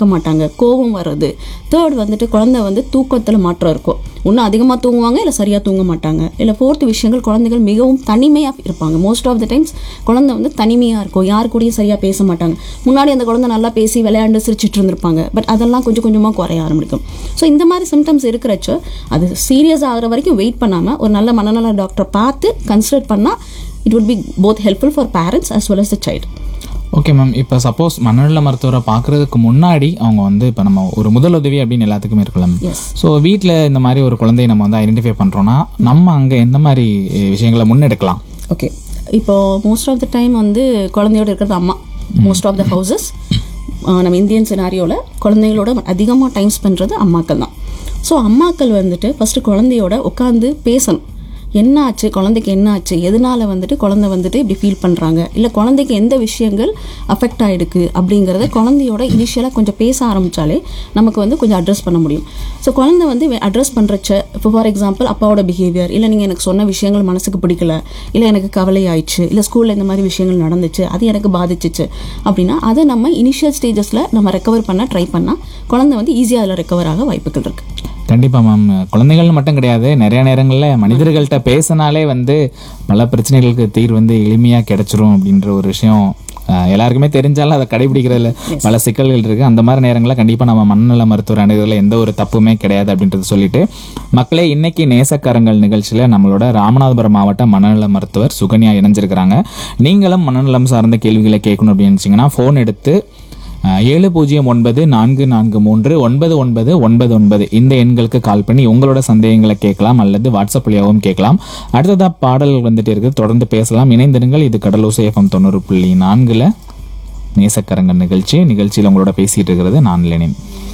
கேட்க மாட்டாங்க கோபம் வர்றது தேர்ட் வந்துட்டு குழந்தை வந்து தூக்கத்தில் மாற்றம் இருக்கும் இன்னும் அதிகமாக தூங்குவாங்க இல்லை சரியாக தூங்க மாட்டாங்க இல்லை ஃபோர்த் விஷயங்கள் குழந்தைகள் மிகவும் தனிமையாக இருப்பாங்க மோஸ்ட் ஆஃப் த டைம்ஸ் குழந்தை வந்து தனிமையாக இருக்கும் யார் கூடயும் சரியாக பேச மாட்டாங்க முன்னாடி அந்த குழந்தை நல்லா பேசி விளையாண்டு சிரிச்சிட்டு இருந்திருப்பாங்க பட் அதெல்லாம் கொஞ்சம் கொஞ்சமாக குறைய ஆரம்பிக்கும் ஸோ இந்த மாதிரி சிம்டம்ஸ் இருக்கிறச்ச அது சீரியஸ் ஆகிற வரைக்கும் வெயிட் பண்ணாமல் ஒரு நல்ல மனநல டாக்டரை பார்த்து கன்சிடர் பண்ணால் it would be both helpful for parents as well as the child okay ma'am இப்போ சப்போஸ் மனநல மருத்துவரை பார்க்கறதுக்கு முன்னாடி அவங்க வந்து இப்போ நம்ம ஒரு முதல் உதவி அப்படின்னு எல்லாத்துக்குமே இருக்கலாம் Yes. ஸோ வீட்டில் இந்த மாதிரி ஒரு குழந்தையை நம்ம வந்து ஐடென்டிஃபை பண்ணுறோன்னா நம்ம அங்கே எந்த மாதிரி விஷயங்களை முன்னெடுக்கலாம் ஓகே இப்போ மோஸ்ட் ஆஃப் த டைம் வந்து குழந்தையோட இருக்கிறது அம்மா மோஸ்ட் ஆஃப் த ஹவுசஸ் நம்ம இந்தியன் சினாரியோவில் குழந்தைகளோட அதிகமாக டைம் ஸ்பெண்ட்றது அம்மாக்கள் தான் ஸோ அம்மாக்கள் வந்துட்டு ஃபஸ்ட்டு குழந்தையோட உட்காந்து பேசணும் என்ன ஆச்சு குழந்தைக்கு என்ன ஆச்சு எதனால வந்துட்டு குழந்தை வந்துட்டு இப்படி ஃபீல் பண்ணுறாங்க இல்லை குழந்தைக்கு எந்த விஷயங்கள் அஃபெக்ட் ஆகிடுக்கு அப்படிங்கிறத குழந்தையோட இனிஷியலாக கொஞ்சம் பேச ஆரம்பித்தாலே நமக்கு வந்து கொஞ்சம் அட்ரஸ் பண்ண முடியும் ஸோ குழந்தை வந்து அட்ரஸ் பண்ணுறச்ச இப்போ ஃபார் எக்ஸாம்பிள் அப்பாவோட பிஹேவியர் இல்லை நீங்கள் எனக்கு சொன்ன விஷயங்கள் மனசுக்கு பிடிக்கல இல்லை எனக்கு கவலை ஆயிடுச்சு இல்லை ஸ்கூலில் இந்த மாதிரி விஷயங்கள் நடந்துச்சு அது எனக்கு பாதிச்சிச்சு அப்படின்னா அதை நம்ம இனிஷியல் ஸ்டேஜஸில் நம்ம ரெக்கவர் பண்ண ட்ரை பண்ணால் குழந்தை வந்து ஈஸியாக அதில் ரெக்கவர் ஆக வாய்ப்புகள் இருக்குது கண்டிப்பாக மேம் குழந்தைகள் மட்டும் கிடையாது நிறைய நேரங்களில் மனிதர்கள்ட்ட பேசினாலே வந்து பல பிரச்சனைகளுக்கு தீர்வு வந்து எளிமையாக கிடைச்சிரும் அப்படின்ற ஒரு விஷயம் அஹ், எல்லாருக்குமே தெரிஞ்சாலும் அதை கடைபிடிக்கிறதுல பல சிக்கல்கள் இருக்குது அந்த மாதிரி நேரங்களில் கண்டிப்பாக நம்ம மனநல மருத்துவர் அணுகிறதுல எந்த ஒரு தப்புமே கிடையாது அப்படின்றத சொல்லிட்டு மக்களே இன்னைக்கு நேசக்கரங்கள் நிகழ்ச்சியில் நம்மளோட ராமநாதபுரம் மாவட்ட மனநல மருத்துவர் சுகன்யா இணைஞ்சிருக்கிறாங்க நீங்களும் மனநலம் சார்ந்த கேள்விகளை கேட்கணும் அப்படின்னு நினச்சிங்கன்னா ஃபோன் எடுத்து அஹ், ஏழு பூஜ்ஜியம் ஒன்பது நான்கு நான்கு மூன்று ஒன்பது ஒன்பது ஒன்பது ஒன்பது இந்த எண்களுக்கு கால் பண்ணி உங்களோட சந்தேகங்களை கேட்கலாம் அல்லது வாட்ஸ்அப் வழியாகவும் கேட்கலாம் அடுத்ததா பாடல் வந்துட்டு இருக்கு தொடர்ந்து பேசலாம் இணைந்திருங்கள் இது கடலூசை எஃப்எம் தொண்ணூறு புள்ளி நான்குல நேசக்கரங்க நிகழ்ச்சி நிகழ்ச்சியில் உங்களோட பேசிட்டு இருக்கிறது நான் லெனின்